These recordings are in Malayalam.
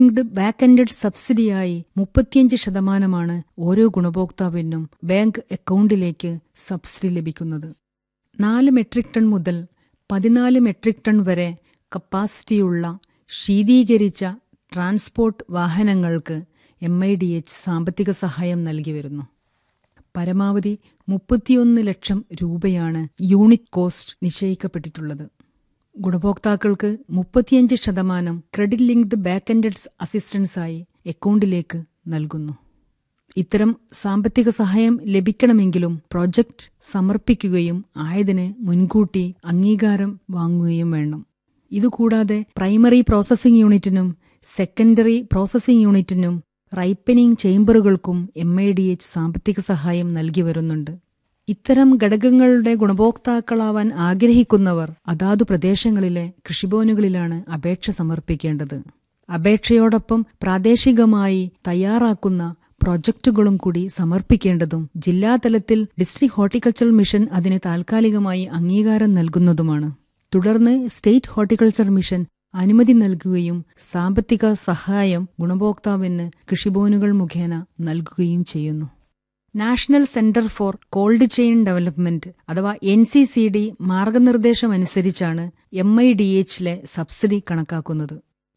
ലിങ്ക്ഡ് ബാക്ക് എൻഡഡ് സബ്സിഡിയായി മുപ്പത്തിയഞ്ച് ശതമാനമാണ് ഓരോ ഗുണഭോക്താവിനും ബാങ്ക് അക്കൗണ്ടിലേക്ക് സബ്സിഡി ലഭിക്കുന്നത് നാല് മെട്രിക് ടൺ മുതൽ പതിനാല് മെട്രിക് ടൺ വരെ കപ്പാസിറ്റിയുള്ള ശീതീകരിച്ച ട്രാൻസ്പോർട്ട് വാഹനങ്ങൾക്ക് എം ഐ ഡി എച്ച് സാമ്പത്തിക സഹായം നൽകി വരുന്നു പരമാവധി മുപ്പത്തിയൊന്ന് ലക്ഷം രൂപയാണ് യൂണിറ്റ് കോസ്റ്റ് നിശ്ചയിക്കപ്പെട്ടിട്ടുള്ളത് ഗുണഭോക്താക്കൾക്ക് മുപ്പത്തിയഞ്ച് ശതമാനം ക്രെഡിറ്റ് ലിങ്ക്ഡ് ബാക്ക് എൻഡഡ് അസിസ്റ്റൻസായി അക്കൗണ്ടിലേക്ക് നൽകുന്നു ഇത്തരം സാമ്പത്തിക സഹായം ലഭിക്കണമെങ്കിലും പ്രോജക്റ്റ് സമർപ്പിക്കുകയും ആയതിന് മുൻകൂട്ടി അംഗീകാരം വാങ്ങുകയും വേണം ഇതുകൂടാതെ പ്രൈമറി പ്രോസസ്സിംഗ് യൂണിറ്റിനും സെക്കൻഡറി പ്രോസസ്സിംഗ് യൂണിറ്റിനും റൈപ്പനിംഗ് ചേംബറുകൾക്കും എം ഐ ഡി എച്ച് സാമ്പത്തിക സഹായം നൽകി വരുന്നുണ്ട് ഇത്തരം ഘടകങ്ങളുടെ ഗുണഭോക്താക്കളാവാൻ ആഗ്രഹിക്കുന്നവർ അതാതു പ്രദേശങ്ങളിലെ കൃഷിഭവനുകളിലാണ് അപേക്ഷ സമർപ്പിക്കേണ്ടത് അപേക്ഷയോടൊപ്പം പ്രാദേശികമായി തയ്യാറാക്കുന്ന പ്രൊജക്ടുകളും കൂടി സമർപ്പിക്കേണ്ടതും ജില്ലാതലത്തിൽ ഡിസ്ട്രിക്ട് ഹോർട്ടിക്കൾച്ചർ മിഷൻ അതിന് താൽക്കാലികമായി അംഗീകാരം നൽകുന്നതുമാണ് തുടർന്ന് സ്റ്റേറ്റ് ഹോർട്ടിക്കൾച്ചർ മിഷൻ അനുമതി നൽകുകയും സാമ്പത്തിക സഹായം ഗുണഭോക്താവിന് കൃഷിഭവനുകൾ മുഖേന നൽകുകയും ചെയ്യുന്നു national centre for cold chain development അഥവാ എൻ സി സി ഡി മാർഗനിർദ്ദേശമനുസരിച്ചാണ് എം ഐ ഡി എച്ചിലെ സബ്സിഡി കണക്കാക്കുന്നത്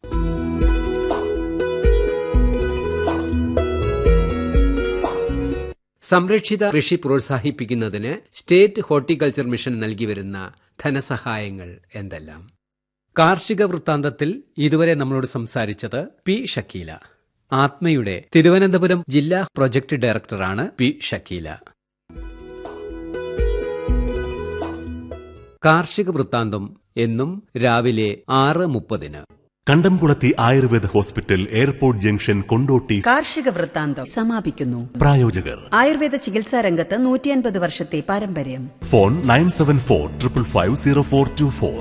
സംരക്ഷിത കൃഷി പ്രോത്സാഹിപ്പിക്കുന്നതിന് സ്റ്റേറ്റ് ഹോർട്ടിക്കൾച്ചർ മിഷൻ നൽകി വരുന്ന ധനസഹായങ്ങൾ എന്തെല്ലാം കാർഷിക വൃത്താന്തത്തിൽ ഇതുവരെ നമ്മളോട് സംസാരിച്ചത് പി ഷക്കീല ആത്മയുടെ തിരുവനന്തപുരം ജില്ലാ പ്രൊജക്ട് ഡയറക്ടറാണ് പി ഷക്കീല കാർഷിക വൃത്താന്തം എന്നും രാവിലെ ആറ് മുപ്പതിന് കണ്ടംകുളത്തി Ayurveda hospital airport junction Kondotty കാർഷിക വൃത്താന്തം സമാപിക്കുന്നു പ്രായോജകർ ആയുർവേദ ചികിത്സാ രംഗത്ത് നൂറ്റിയൻപത് വർഷത്തെ പാരമ്പര്യം phone nine seven four triple five zero four two four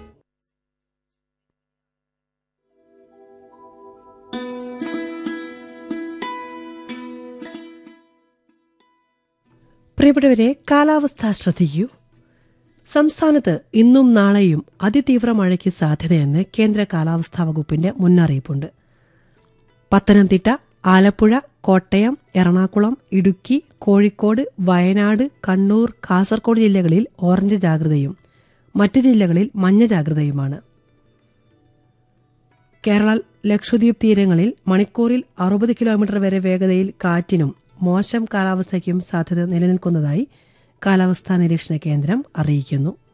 പ്രിയപ്പെട്ടവരെ കാലാവസ്ഥ ശ്രദ്ധിക്കൂ സംസ്ഥാനത്ത് ഇന്നും നാളെയും അതിതീവ്ര മഴയ്ക്ക് സാധ്യതയെന്ന് കേന്ദ്ര കാലാവസ്ഥാ വകുപ്പിന്റെ മുന്നറിയിപ്പുണ്ട് പത്തനംതിട്ട ആലപ്പുഴ കോട്ടയം എറണാകുളം ഇടുക്കി കോഴിക്കോട് വയനാട് കണ്ണൂർ കാസർഗോഡ് ജില്ലകളിൽ ഓറഞ്ച് ജാഗ്രതയും മറ്റു ജില്ലകളിൽ മഞ്ഞ ജാഗ്രതയുമാണ് കേരള ലക്ഷദ്വീപ് തീരങ്ങളിൽ മണിക്കൂറിൽ അറുപത് കിലോമീറ്റർ വരെ വേഗതയിൽ കാറ്റിനും മോശം കാലാവസ്ഥയ്ക്കും സാധ്യത നിലനിൽക്കുന്നതായി കാലാവസ്ഥാ നിരീക്ഷണ കേന്ദ്രം അറിയിക്കുന്നു